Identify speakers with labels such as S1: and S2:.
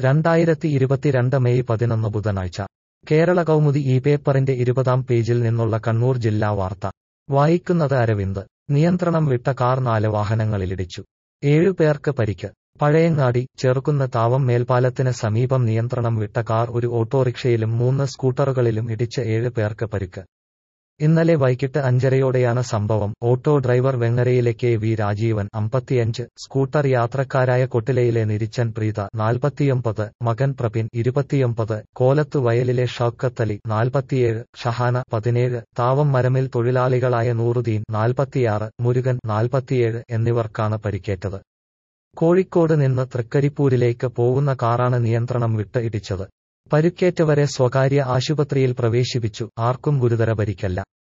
S1: രണ്ടായിരത്തി ഇരുപത്തിരണ്ട് മെയ് പതിനൊന്ന് ബുധനാഴ്ച കേരള കൗമുദി ഈ പേപ്പറിന്റെ ഇരുപതാം പേജിൽ നിന്നുള്ള കണ്ണൂർ ജില്ലാ വാർത്ത വായിക്കുന്നത് അരവിന്ദ് നിയന്ത്രണം വിട്ട കാർ നാല് വാഹനങ്ങളിലിടിച്ചു ഏഴുപേർക്ക് പരിക്ക് പഴയങ്ങാടി ചെറുകുന്ന് താവം മേൽപ്പാലത്തിന് സമീപം നിയന്ത്രണം വിട്ട കാർ ഒരു ഓട്ടോറിക്ഷയിലും മൂന്ന് സ്കൂട്ടറുകളിലും ഇടിച്ച് ഏഴ് പേർക്ക് പരിക്ക് ഇന്നലെ വൈകിട്ട് അഞ്ചരയോടെയാണ് സംഭവം ഓട്ടോ ഡ്രൈവർ വെങ്ങരയിലെ കെ വി രാജീവൻ അമ്പത്തിയഞ്ച് സ്കൂട്ടർ യാത്രക്കാരായ കൊട്ടിലയിലെ നിരിച്ചൻ പ്രീത നാൽപ്പത്തിയൊമ്പത് മകൻ പ്രപിൻ ഇരുപത്തിയൊമ്പത് കോലത്തു വയലിലെ ഷൌക്കത്തലി നാൽപ്പത്തിയേഴ് ഷഹാന പതിനേഴ് താവം മരമിൽ തൊഴിലാളികളായ നൂറുദ്ദീൻ നാൽപ്പത്തിയാറ് മുരുകൻ നാൽപ്പത്തിയേഴ് എന്നിവർക്കാണ് പരിക്കേറ്റത് കോഴിക്കോട് നിന്ന് തൃക്കരിപ്പൂരിലേക്ക് പോകുന്ന കാറാണ് നിയന്ത്രണം വിട്ട് ഇടിച്ചത് പരുക്കേറ്റവരെ സ്വകാര്യ ആശുപത്രിയിൽ പ്രവേശിപ്പിച്ചു ആർക്കും ഗുരുതര പരിക്കല്ല